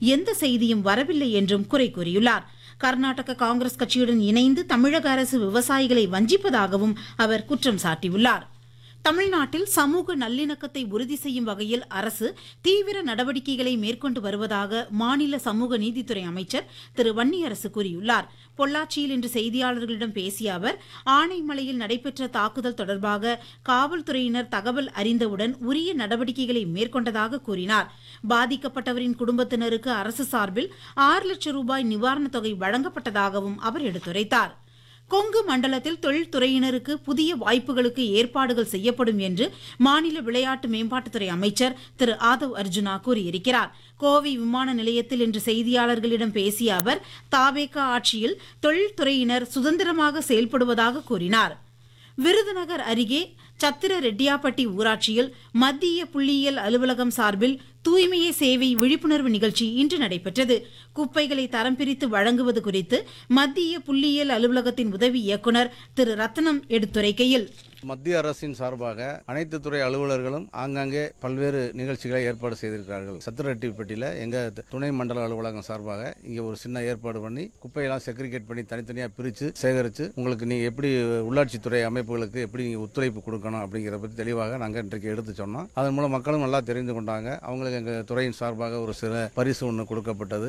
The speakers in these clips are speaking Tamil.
எந்த செய்தியும் வரவில்லை என்றும் குறை கூறியுள்ளார் கர்நாடக காங்கிரஸ் கட்சியுடன் இணைந்து தமிழக அரசு விவசாயிகளை வஞ்சிப்பதாகவும் அவர் குற்றம் சாட்டியுள்ளார் தமிழ்நாட்டில் சமூக நல்லிணக்கத்தை உறுதி செய்யும் வகையில் அரசு தீவிர நடவடிக்கைகளை மேற்கொண்டு வருவதாக மாநில சமூக நீதித்துறை அமைச்சர் திரு வன்னியரசு கூறியுள்ளார் பொள்ளாச்சியில் இன்று செய்தியாளர்களிடம் பேசிய அவர் ஆனைமலையில் நடைபெற்ற தாக்குதல் தொடர்பாக காவல்துறையினர் தகவல் அறிந்தவுடன் உரிய நடவடிக்கைகளை மேற்கொண்டதாக கூறினார் பாதிக்கப்பட்டவரின் குடும்பத்தினருக்கு அரசு சார்பில் ஆறு லட்சம் ரூபாய் நிவாரணத் தொகை வழங்கப்பட்டதாகவும் அவர் எடுத்துரைத்தார் கொங்கு மண்டலத்தில் தொழில்துறையினருக்கு புதிய வாய்ப்புகளுக்கு ஏற்பாடுகள் செய்யப்படும் என்று மாநில விளையாட்டு மேம்பாட்டுத்துறை அமைச்சர் திரு ஆதவ் அர்ஜுனா கூறியிருக்கிறார் கோவை விமான நிலையத்தில் இன்று செய்தியாளர்களிடம் பேசிய அவர் தாவேகா ஆட்சியில் தொழில்துறையினர் சுதந்திரமாக செயல்படுவதாக கூறினார் விருதுநகர் அருகே சத்திர ரெட்டியாப்பட்டி ஊராட்சியில் மத்திய புள்ளியியல் அலுவலகம் சார்பில் தூய்மையே சேவை விழிப்புணர்வு நிகழ்ச்சி இன்று நடைபெற்றது குப்பைகளை தரம் பிரித்து வழங்குவது குறித்து மத்திய புள்ளியியல் அலுவலகத்தின் உதவி இயக்குநர் திரு ரத்னம் எடுத்துரைக்கையில் மத்திய அரசின் சார்பாக அனைத்து துறை அலுவலர்களும் ஆங்காங்கே பல்வேறு நிகழ்ச்சிகளை ஏற்பாடு செய்திருக்கிறார்கள் சத்திரரெட்டிப்பட்டியில் எங்கள் துணை மண்டல அலுவலகம் சார்பாக இங்கே ஒரு சின்ன ஏற்பாடு பண்ணி குப்பையெல்லாம் செக்ரிகேட் பண்ணி தனித்தனியாக பிரித்து சேகரித்து உங்களுக்கு நீங்கள் எப்படி உள்ளாட்சித்துறை அமைப்புகளுக்கு எப்படி நீங்கள் ஒத்துழைப்பு கொடுக்கணும் அப்படிங்கிறத பற்றி தெளிவாக நாங்கள் இன்றைக்கு எடுத்து சொன்னோம் அதன் மூலம் மக்களும் நல்லா தெரிந்து கொண்டாங்க அவங்களுக்கு எங்கள் துறையின் சார்பாக ஒரு சில பரிசு ஒன்று கொடுக்கப்பட்டது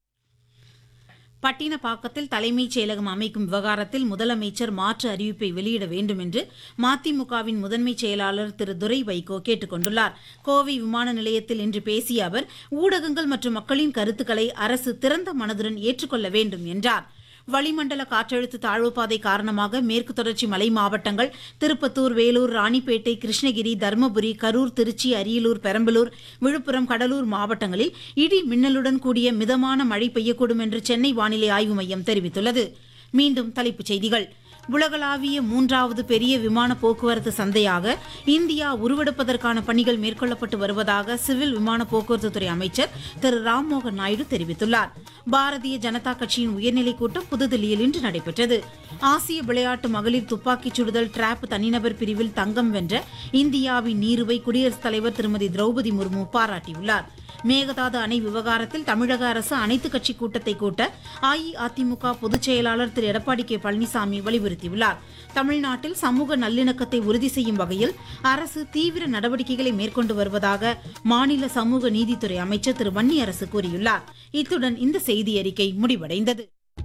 பட்டினப்பாக்கத்தில் தலைமைச் செயலகம் அமைக்கும் விவகாரத்தில் முதலமைச்சர் மாற்று அறிவிப்பை வெளியிட வேண்டும் என்று மதிமுகவின் முதன்மைச் செயலாளர் திரு துரை வைகோ கேட்டுக் கொண்டுள்ளார் கோவை விமான நிலையத்தில் இன்று பேசிய அவர் ஊடகங்கள் மற்றும் மக்களின் கருத்துக்களை அரசு திறந்த மனதுடன் ஏற்றுக்கொள்ள வேண்டும் என்றார் வளிமண்டல காற்றழுத்த தாழ்வுப்பாதை காரணமாக மேற்கு தொடர்ச்சி மலை மாவட்டங்கள் திருப்பத்தூர் வேலூர் ராணிப்பேட்டை கிருஷ்ணகிரி தருமபுரி கரூர் திருச்சி அரியலூர் பெரம்பலூர் விழுப்புரம் கடலூர் மாவட்டங்களில் இடி மின்னலுடன் கூடிய மிதமான மழை பெய்யக்கூடும் என்று சென்னை வானிலை ஆய்வு மையம் தெரிவித்துள்ளது மீண்டும் தலைப்புச் செய்திகள் உலகளாவிய மூன்றாவது பெரிய விமான போக்குவரத்து சந்தையாக இந்தியா உருவெடுப்பதற்கான பணிகள் மேற்கொள்ளப்பட்டு வருவதாக சிவில் விமான போக்குவரத்து துறை அமைச்சர் திரு ராம்மோகன் நாயுடு தெரிவித்துள்ளார் பாரதிய ஜனதா கட்சியின் உயர்நிலைக் கூட்டம் புதுதில்லியில் இன்று நடைபெற்றது ஆசிய விளையாட்டு மகளிர் துப்பாக்கிச் சுடுதல் டிராப் தனிநபர் பிரிவில் தங்கம் வென்ற இந்தியாவின் நீருவை குடியரசுத் தலைவர் திருமதி திரௌபதி முர்மு பாராட்டியுள்ளார் மேகதாது அணை விவகாரத்தில் தமிழக அரசு அனைத்துக் கட்சி கூட்டத்தை கூட்ட அஇஅதிமுக பொதுச் செயலாளர் திரு எடப்பாடி கே பழனிசாமி வலியுறுத்தியுள்ளார் தமிழ்நாட்டில் சமூக நல்லிணக்கத்தை உறுதி செய்யும் வகையில் அரசு தீவிர நடவடிக்கைகளை மேற்கொண்டு வருவதாக மாநில சமூக நீதித்துறை அமைச்சர் திரு வன்னியரசு கூறியுள்ளார் இத்துடன் இந்த செய்தி அறிக்கை முடிவடைந்தது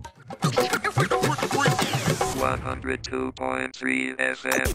102.3 FM.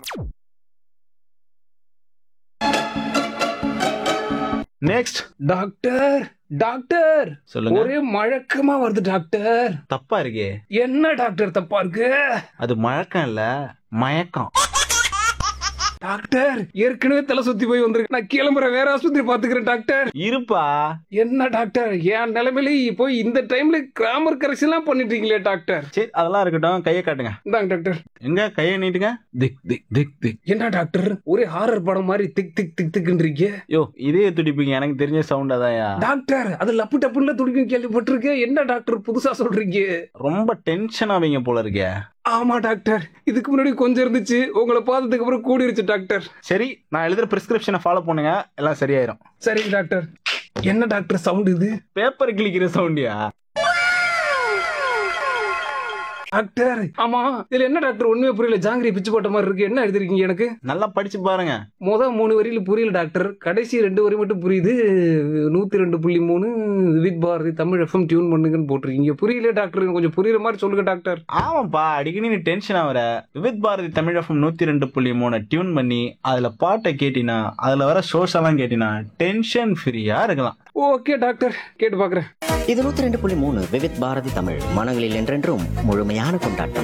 நெக்ஸ்ட் டாக்டர் டாக்டர் சொல்லுங்க ஒரே மழக்கமா வருது டாக்டர் தப்பா இருக்கே என்ன டாக்டர் தப்பா இருக்கு அது மழக்கம் இல்ல மயக்கம் டாக்டர் ஏற்கனவே தலை சுத்தி போய் வந்திருக்கு நான் கிளம்புறேன் வேற ஆஸ்பத்திரி பாத்துக்கிறேன் டாக்டர் இருப்பா என்ன டாக்டர் என் நிலைமையில போய் இந்த டைம்ல கிராமர் கரெக்ஷன் எல்லாம் பண்ணிட்டு இருக்கீங்களே டாக்டர் சரி அதெல்லாம் இருக்கட்டும் கையை காட்டுங்க இந்தாங்க டாக்டர் எங்க கையை நீட்டுங்க திக் திக் திக் திக் என்ன டாக்டர் ஒரே ஹாரர் படம் மாதிரி திக் திக் திக் திக்ன்றீங்க யோ இதே துடிப்பீங்க எனக்கு தெரிஞ்ச சவுண்ட் அதான்யா டாக்டர் அது லப்பு டப்புன்னு துடிக்கும் கேள்விப்பட்டிருக்கேன் என்ன டாக்டர் புதுசா சொல்றீங்க ரொம்ப டென்ஷன் ஆவீங்க போல இருக்கே ஆமா டாக்டர் இதுக்கு முன்னாடி கொஞ்சம் இருந்துச்சு உங்களை பார்த்ததுக்கு அப்புறம் கூடிருச்சு டாக்டர் சரி நான் எழுதுற பிரிஸ்கிரிப்ஷனை ஃபாலோ பண்ணுங்க எல்லாம் சரியாயிரும் சரிங்க டாக்டர் என்ன டாக்டர் சவுண்ட் இது பேப்பர் கிளிக்கிற சவுண்டியா டாக்டர் ஆமா இதுல என்ன டாக்டர் ஒண்ணுமே புரியல ஜாங்கிரி பிச்சு போட்ட மாதிரி இருக்கு என்ன எழுதிருக்கீங்க எனக்கு நல்லா படிச்சு பாருங்க முத மூணு வரியில புரியல டாக்டர் கடைசி ரெண்டு வரி மட்டும் புரியுது நூத்தி ரெண்டு புள்ளி மூணு வித் பாரதி தமிழ் எஃப்எம் டியூன் பண்ணுங்கன்னு போட்டிருக்கீங்க புரியல டாக்டர் எனக்கு கொஞ்சம் புரியுற மாதிரி சொல்லுங்க டாக்டர் ஆமாப்பா அடிக்கடி நீ டென்ஷன் ஆகுற விவித் பாரதி தமிழ் எஃப்எம் நூத்தி ரெண்டு புள்ளி மூணு டியூன் பண்ணி அதுல பாட்டை கேட்டினா அதுல வர ஷோஸ் எல்லாம் கேட்டினா டென்ஷன் ஃப்ரீயா இருக்கலாம் ஓகே டாக்டர் கேட்டு பாக்குறேன் இது நூத்தி ரெண்டு புள்ளி மூணு விவித் பாரதி தமிழ் மனங்களில் என்றென்றும் முழுமையான கொண்டாட்டம்